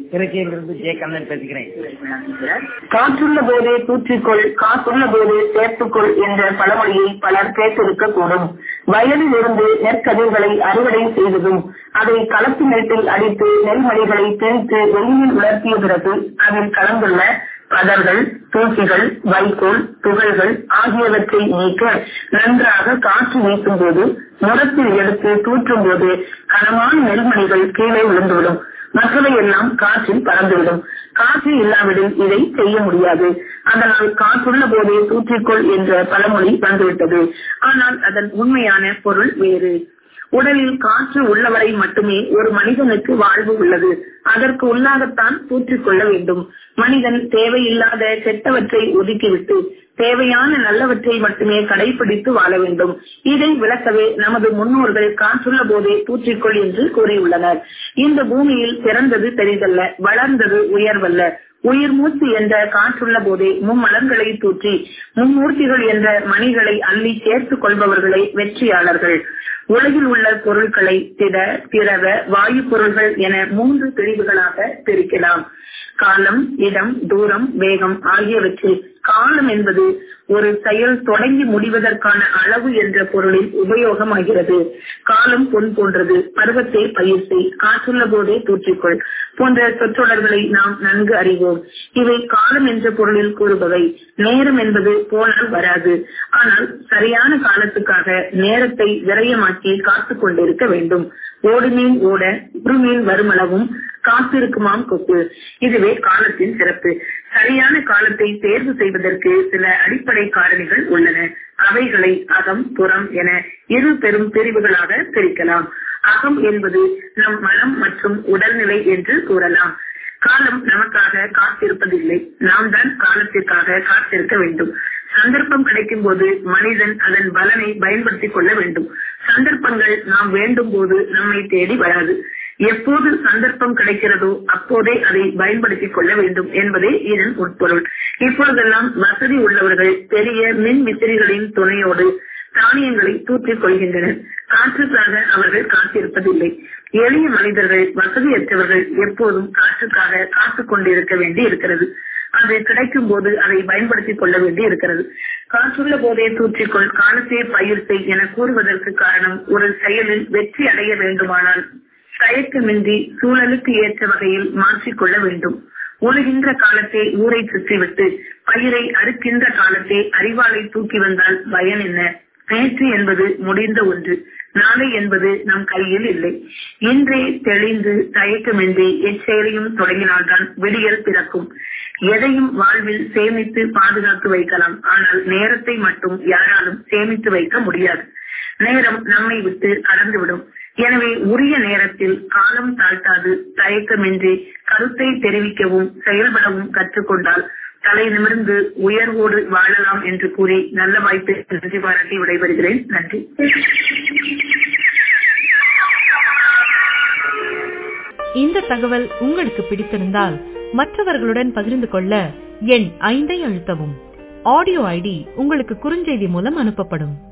திருச்சியிலிருந்து ஜே கண்ணன் பேசுகிறேன் காற்றுள்ள போதே தூற்றிக்கொள் காற்றுள்ள போதே சேர்த்துக்கொள் என்ற பழமொழியை பலர் கேட்டிருக்க கூடும் வயலில் இருந்து நெற்கதிர்களை அறுவடை செய்ததும் அதை களத்து மேட்டில் அடித்து நெல்மணிகளை திணித்து வெளியில் உலர்த்திய பிறகு அதில் கலந்துள்ள பதர்கள் தூசிகள் வைக்கோல் துகள்கள் ஆகியவற்றை நீக்க நன்றாக காற்று வீசும் போது முரத்தில் எடுத்து தூற்றும் போது கனமான நெல்மணிகள் கீழே விழுந்துவிடும் மற்றவை எல்லாம் காற்றில் பறந்துவிடும் காற்று இல்லாவிடில் இதை செய்ய முடியாது அதனால் காற்றுள்ள போதே தூற்றிக்கொள் என்ற பழமொழி வந்துவிட்டது ஆனால் அதன் உண்மையான பொருள் வேறு உடலில் காற்று உள்ளவரை மட்டுமே ஒரு மனிதனுக்கு வாழ்வு உள்ளது அதற்கு உள்ளாகத்தான் தூற்றிக் கொள்ள வேண்டும் மனிதன் தேவையில்லாத கெட்டவற்றை ஒதுக்கிவிட்டு தேவையான நல்லவற்றை மட்டுமே கடைபிடித்து வாழ வேண்டும் இதை விளக்கவே நமது முன்னோர்கள் காற்றுள்ள போதே தூற்றிக்கொள் என்று கூறியுள்ளனர் இந்த பூமியில் பிறந்தது பெரிதல்ல வளர்ந்தது உயர்வல்ல உயிர் மூச்சு என்ற காற்றுள்ள போதே மும்மலங்களை தூற்றி மும்மூர்த்திகள் என்ற மணிகளை அள்ளி சேர்த்துக் கொள்பவர்களே வெற்றியாளர்கள் உலகில் உள்ள பொருட்களை திட திரவ வாயு பொருள்கள் என மூன்று பிரிவுகளாக பிரிக்கலாம் காலம் இடம் தூரம் வேகம் ஆகியவற்றில் காலம் என்பது ஒரு செயல் தொடங்கி முடிவதற்கான அளவு என்ற பொருளில் உபயோகமாகிறது காலம் பொன் போன்றது பருவத்தை பயிர் செய் காற்றுள்ள போதே தூற்றிக்கொள் போன்ற சொற்றொடர்களை நாம் நன்கு அறிவோம் இவை காலம் என்ற பொருளில் கூறுபவை நேரம் என்பது போனால் வராது ஆனால் சரியான காலத்துக்காக நேரத்தை விரயமாக்கி காத்து கொண்டிருக்க வேண்டும் ஓடுமீன் ஓட உருமீன் வருமளவும் காத்திருக்குமாம் கொக்கு இதுவே காலத்தின் சிறப்பு சரியான காலத்தை தேர்வு செய்வதற்கு சில அடிப்படை காரணிகள் உள்ளன அவைகளை அகம் புறம் என இரு பெரும் பிரிவுகளாக பிரிக்கலாம் அகம் என்பது நம் மனம் மற்றும் உடல்நிலை என்று கூறலாம் காலம் நமக்காக காத்திருப்பதில்லை நாம் தான் காலத்திற்காக காத்திருக்க வேண்டும் சந்தர்ப்பம் கிடைக்கும் போது மனிதன் அதன் பலனை பயன்படுத்திக் கொள்ள வேண்டும் சந்தர்ப்பங்கள் நாம் வேண்டும் போது நம்மை தேடி வராது எப்போது சந்தர்ப்பம் கிடைக்கிறதோ அப்போதே அதை பயன்படுத்திக் கொள்ள வேண்டும் என்பதே இதன் உட்பொருள் இப்பொழுதெல்லாம் வசதி உள்ளவர்கள் பெரிய மின் விசிறிகளின் துணையோடு தானியங்களை தூற்றிக் கொள்கின்றனர் காற்றுக்காக அவர்கள் காத்திருப்பதில்லை எளிய மனிதர்கள் வசதியற்றவர்கள் எப்போதும் காற்றுக்காக காத்துக் கொண்டிருக்க வேண்டி இருக்கிறது அது கிடைக்கும் போது அதை பயன்படுத்திக் கொள்ள வேண்டி இருக்கிறது காற்றுள்ள போதே தூற்றிக்கொள் காலத்தே பயிர் செய் என கூறுவதற்கு காரணம் ஒரு செயலில் வெற்றி அடைய வேண்டுமானால் தயக்கமின்றி சூழலுக்கு ஏற்ற வகையில் மாற்றிக்கொள்ள வேண்டும் உழுகின்ற காலத்தை ஊரை சுற்றிவிட்டு பயிரை அறுக்கின்ற காலத்தை அறிவாலை தூக்கி வந்தால் பயன் என்ன நேற்று என்பது முடிந்த ஒன்று நாளை என்பது நம் கையில் இல்லை இன்றே தெளிந்து தயக்கமின்றி எச்செயலையும் தொடங்கினால்தான் விடியல் பிறக்கும் எதையும் வாழ்வில் சேமித்து பாதுகாத்து வைக்கலாம் ஆனால் நேரத்தை மட்டும் யாராலும் சேமித்து வைக்க முடியாது நேரம் நம்மை விட்டு கடந்துவிடும் எனவே உரிய நேரத்தில் காலம் தாழ்த்தாது தயக்கமின்றி கருத்தை தெரிவிக்கவும் செயல்படவும் கற்றுக்கொண்டால் தலை நிமிர்ந்து உயர்வோடு வாழலாம் என்று கூறி நல்ல வாய்ப்பை நன்றி பாராட்டி விடைபெறுகிறேன் நன்றி இந்த தகவல் உங்களுக்கு பிடித்திருந்தால் மற்றவர்களுடன் பகிர்ந்து கொள்ள எண் ஐந்தை அழுத்தவும் ஆடியோ ஐடி உங்களுக்கு குறுஞ்செய்தி மூலம் அனுப்பப்படும்